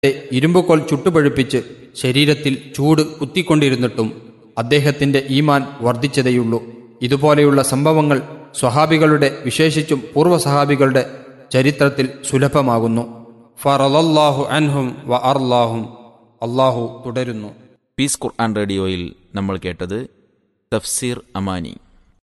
ഇരുമ്പുകോൽ ചുട്ടുപഴുപ്പിച്ച് ശരീരത്തിൽ ചൂട് കുത്തിക്കൊണ്ടിരുന്നിട്ടും അദ്ദേഹത്തിന്റെ ഈമാൻ വർദ്ധിച്ചതേയുള്ളൂ ഇതുപോലെയുള്ള സംഭവങ്ങൾ സ്വഹാബികളുടെ വിശേഷിച്ചും പൂർവ്വ സഹാബികളുടെ ചരിത്രത്തിൽ സുലഭമാകുന്നു ഫറലല്ലാഹു അൻഹും വ അർലാഹും അള്ളാഹു തുടരുന്നു പീസ് ഖുർആൻ റേഡിയോയിൽ നമ്മൾ കേട്ടത് തഫ്സീർ അമാനി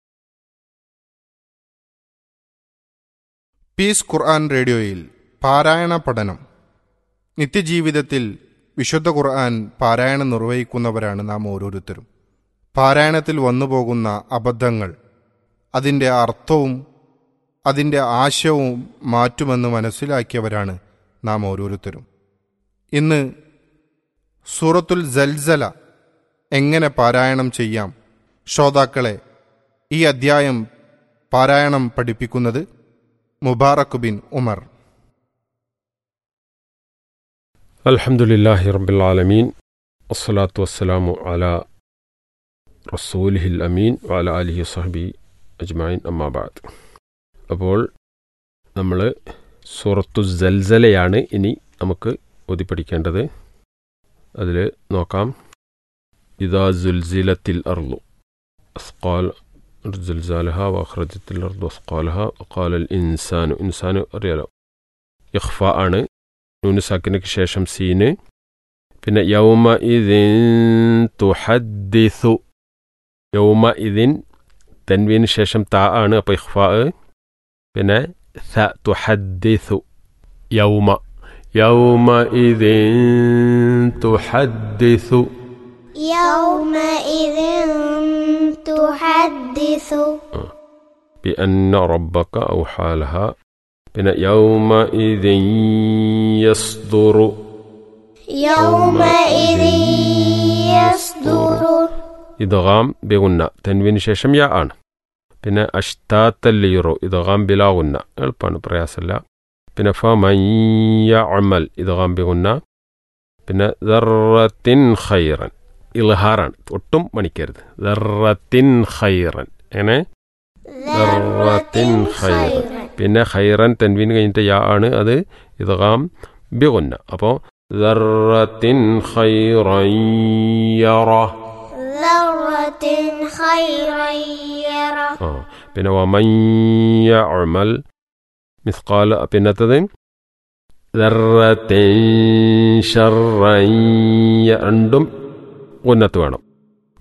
പീസ് ഖുർആൻ റേഡിയോയിൽ പാരായണ പഠനം നിത്യജീവിതത്തിൽ വിശുദ്ധ ഖുർആൻ പാരായണം നിർവഹിക്കുന്നവരാണ് നാം ഓരോരുത്തരും പാരായണത്തിൽ വന്നുപോകുന്ന അബദ്ധങ്ങൾ അതിൻ്റെ അർത്ഥവും അതിൻ്റെ ആശയവും മാറ്റുമെന്ന് മനസ്സിലാക്കിയവരാണ് നാം ഓരോരുത്തരും ഇന്ന് സൂറത്തുൽ ജൽസല എങ്ങനെ പാരായണം ചെയ്യാം ശ്രോതാക്കളെ ഈ അദ്ധ്യായം പാരായണം പഠിപ്പിക്കുന്നത് മുബാറക് ബിൻ ഉമർ الحمد لله رب العالمين والصلاة والسلام على റസൂലിഹി അമീൻ വാല അലിഹി സഹബി അജ്മായിൻ അമ്മാബാദ് അപ്പോൾ നമ്മൾ സൂറത്തു ജൽസലയാണ് ഇനി നമുക്ക് ഓതി പഠിക്കേണ്ടത് അതിൽ നോക്കാം ഇതാ ജുൽസിലത്തിൽ അർലു അസ്കാൽ ജുൽസാലഹ വഖ്റജത്തിൽ അർദു അസ്കാലഹ വഖാലൽ ഇൻസാനു ഇൻസാനു അറിയാലോ ഇഖ്ഫ ആണ് നൂനുസാക്കിനക്ക് ശേഷം സീന് പിന്നെ യൗമ ഇതിൻ തുഹദ്ദിസു യൗമ ഇതിൻ തൻവീന് ശേഷം താ ആണ് അപ്പോൾ ഇഖ്ഫാ പിന്നെ ഥ തുഹദ്ദിസു യൗമ യൗമ ഇതിൻ തുഹദ്ദിസു يومئذ تحدث بأن ربك أوحى لها പിന്നെ يومئذ يصدر يومئذ يصدر ഇദ്ഗാം ബിഗുന്ന തെൻവിന് ശേഷം യാ ആണ് പിന്നെ അഷ്താത്തല്ലീറോ ഇദ്ഗാം ബിലാഗുന്ന എളുപ്പമാണ് പ്രയാസമല്ല പിന്നെ ഫമയ്യ അമൽ ഇദ്ഗാം ബിഗുന്ന പിന്നെ ദറത്തിൻ ഖൈറൻ ഇൽഹാറാണ് ഒട്ടും മണിക്കരുത് ദറത്തിൻ ഖൈറൻ എങ്ങനെ ദറത്തിൻ ഖൈറൻ പിന്നെ ഖൈറൻ തെൻവിന് കഴിഞ്ഞിട്ട് യാ ആണ് അത് ഇദ്ഗാം ബിഗുന്ന അപ്പോൾ ദറത്തിൻ ഖൈറൻ യറ ذرة خيرا يره ആ പിന്നെ വമയ്യ അമൽ മിസ്കാൽ പിന്നത്തത് ദർറത്തിൻ ഷർറൻ യ- രണ്ടും ഉന്നത്ത് വേണം